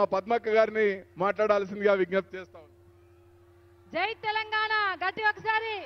పద్మక్క గారిని మాట్లాడాల్సిందిగా విజ్ఞప్తి చేస్తా ఉన్నాను. జై తెలంగాణ గట్టి ఒకసారి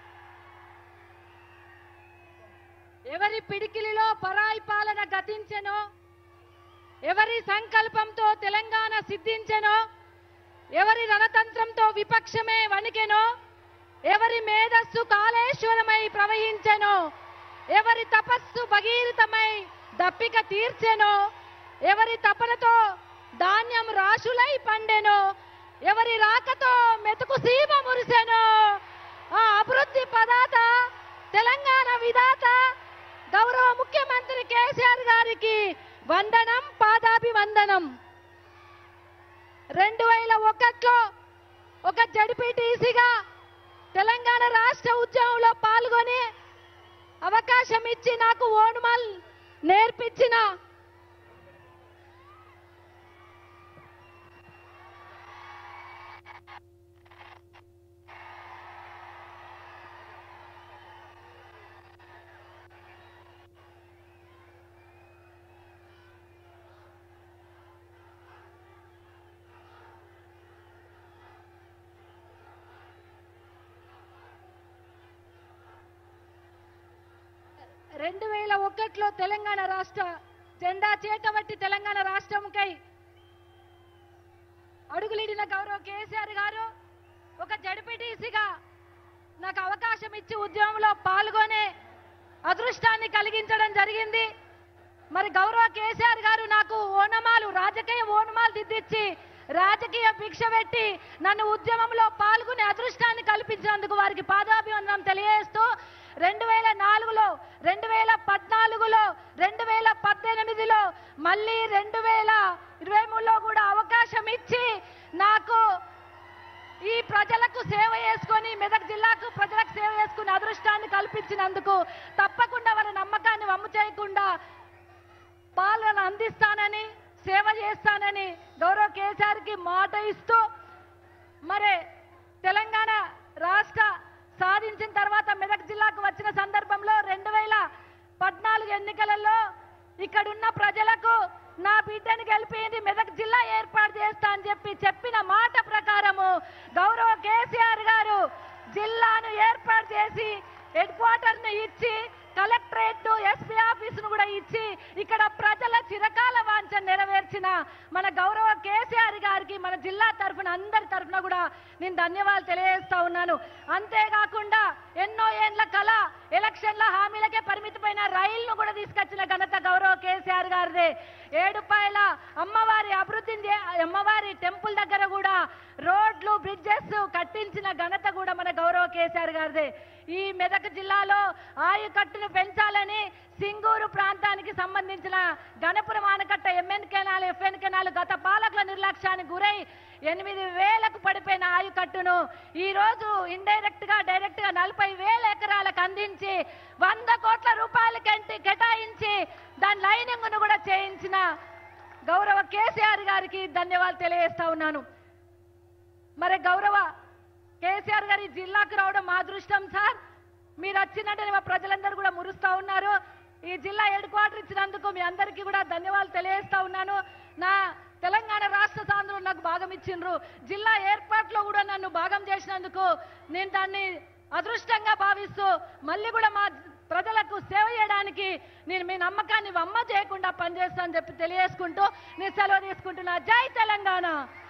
ఎవరి పిడికిలిలో పరాయి పాలన గతించెనో ఎవరి సంకల్పంతో తెలంగాణ సిద్ధించెనో ఎవరి రణతంత్రంతో విపక్షమే వణికెనో ఎవరి మేధస్సు కాళేశ్వరమై ప్రవహించెనో ఎవరి తపస్సు భగీరథమై దప్పిక తీర్చెనో ఎవరి తపనతో ధాన్యం రాశులై పండెనో ఎవరి రాకతో మెతుకు సీమ మురిసెనో ఆ అభివృద్ధి పదాత తెలంగాణ విధాత గౌరవ ముఖ్యమంత్రి కేసీఆర్ గారికి వందనం పాదాభివందనం రెండు వేల ఒకటిలో ఒక జడ్పీటీసీగా తెలంగాణ రాష్ట్ర ఉద్యమంలో పాల్గొని అవకాశం ఇచ్చి నాకు ఓనుమల్ నేర్పించిన రెండు వేల ఒకటిలో తెలంగాణ రాష్ట్ర జెండా చేతబట్టి తెలంగాణ రాష్ట్రంకై అడుగులిడిన గౌరవ కేసీఆర్ గారు ఒక జడ్పీటీసీగా నాకు అవకాశం ఇచ్చి ఉద్యమంలో పాల్గొనే అదృష్టాన్ని కలిగించడం జరిగింది మరి గౌరవ కేసీఆర్ గారు నాకు ఓనమాలు రాజకీయ ఓనమాలు దిద్దిచ్చి రాజకీయ భిక్ష పెట్టి నన్ను ఉద్యమంలో పాల్గొనే అదృష్టాన్ని కల్పించినందుకు వారికి పాదాభివందనం తెలియజేస్తూ రెండు వేల నాలుగులో రెండు వేల పద్నాలుగులో రెండు వేల పద్దెనిమిదిలో మళ్ళీ రెండు వేల ఇరవై మూడులో కూడా అవకాశం ఇచ్చి నాకు ఈ ప్రజలకు సేవ చేసుకొని మెదక్ జిల్లాకు ప్రజలకు సేవ చేసుకునే అదృష్టాన్ని కల్పించినందుకు తప్పకుండా వారి నమ్మకాన్ని వమ్ము చేయకుండా పాలన అందిస్తానని సేవ చేస్తానని గౌరవ కేసీఆర్కి మాట ఇస్తూ మరి తెలంగాణ రాష్ట్ర సాధించిన తర్వాత మెదక్ జిల్లాకు వచ్చిన సందర్భంలో రెండు వేల పద్నాలుగు ఎన్నికలలో ఇక్కడున్న ప్రజలకు నా బిడ్డను గెలిపింది మెదక్ జిల్లా ఏర్పాటు చేస్తా అని చెప్పి చెప్పిన మాట ప్రకారము గౌరవ కేసీఆర్ గారు జిల్లాను ఏర్పాటు చేసి హెడ్ క్వార్టర్ ను ఇచ్చి కలెక్టరేట్ ఎస్పీ ఆఫీస్ ను కూడా ఇచ్చి ఇక్కడ ప్రజల చిరకాల వాంఛ నెరవేర్చిన మన గౌరవ కేసీఆర్ గారికి మన జిల్లా తరఫున అందరి తరఫున కూడా నేను ధన్యవాదాలు తెలియజేస్తా ఉన్నాను అంతేకాకుండా ఎన్నో ఏండ్ల కళ ఎలక్షన్ల హామీలకే పరిమితమైన రైలును కూడా తీసుకొచ్చిన ఘనత గౌరవ కేసీఆర్ గారిదే ఏడుపాయల అమ్మవారి అభివృద్ధిని చే- అమ్మవారి టెంపుల్ దగ్గర కూడా రోడ్లు బ్రిడ్జెస్ కట్టించిన ఘనత కూడా మన గౌరవ కేసీఆర్ గారిదే ఈ మెదక్ జిల్లాలో ఆయుకట్టును పెంచాలని సింగూరు ప్రాంతానికి సంబంధించిన గణపురం ఆనకట్ట ఎంఎన్ కెనాల్ ఎఫ్ఎన్ కెనాల్ గత పాలకుల నిర్లక్ష్యానికి గురై ఎనిమిది వేలకు పడిపోయిన ఆయుకట్టును ఈ రోజు ఇండైరెక్ట్ గా డైరెక్ట్ గా నలభై వేల ఎకరాలకు అందించి వంద కోట్ల రూపాయల కంటి కేటాయించి దాని లైనింగ్ ను కూడా చేయించిన గౌరవ కేసీఆర్ గారికి ధన్యవాదాలు తెలియజేస్తా ఉన్నాను మరి గౌరవ కేసీఆర్ గారి జిల్లాకు రావడం మా అదృష్టం సార్ మీరు వచ్చినట్టు మా ప్రజలందరూ కూడా మురుస్తా ఉన్నారు ఈ జిల్లా హెడ్ క్వార్టర్ ఇచ్చినందుకు మీ అందరికీ కూడా ధన్యవాదాలు తెలియజేస్తా ఉన్నాను నా తెలంగాణ రాష్ట్ర సాంద్రులు నాకు భాగం ఇచ్చిండ్రు జిల్లా ఏర్పాట్లో కూడా నన్ను భాగం చేసినందుకు నేను దాన్ని అదృష్టంగా భావిస్తూ మళ్ళీ కూడా మా ప్రజలకు సేవ చేయడానికి నేను మీ నమ్మకాన్ని వమ్మ చేయకుండా పనిచేస్తానని చెప్పి తెలియజేసుకుంటూ నేను సెలవు తీసుకుంటున్నా జై తెలంగాణ